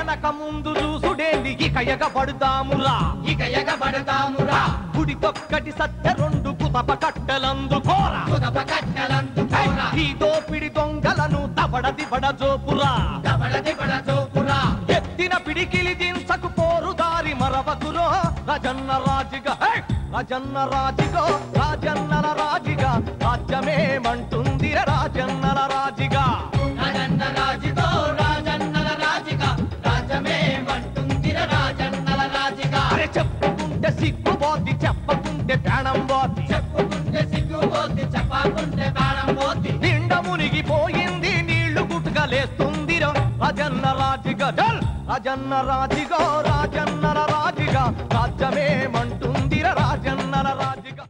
ఎనక ముందు చూసుడేంది ఇక ఎగబడుదామురా ఇక ఎగబడతామురా గుడికొక్కటి సత్య రెండు కుతప కట్టెలందుకోరా కుదప కట్టెలందుకోరా ఈ దోపిడి దొంగలను దబడ దిబడ జోపురా దబడ దిబడ చూపురా ఎత్తిన పిడికిలి దించకు పోరు దారి మరవకురో రజన్న రాజుగా హే! రజన్న రాజుగో రాజన్నల రాజుగా రాజ్యమేమంటుంది రాజన్నల రాజుగా రాజన్న రాజుతో రాజన్నల రాజుగా రాజమేమంటుందిర రాజన్నల రాజుగా అరే చెప్పుకుంటే సిగ్గుపోద్ది చెప్పకుంటే ప్రాణం పోద్ది చెప్పుకుంటే సిగ్గుపోద్ది చెప్పకుంటే బాణం పోద్ది నిండ మునిగిపోయింది నీళ్లు గుట్టుకలేస్తుంది రాజన్న రాజుగా డల్ రాజన్న రాజుగో రాజన్నల రాజుగా రాజ్యమేమంటుంది రాజన్నల రాజుగా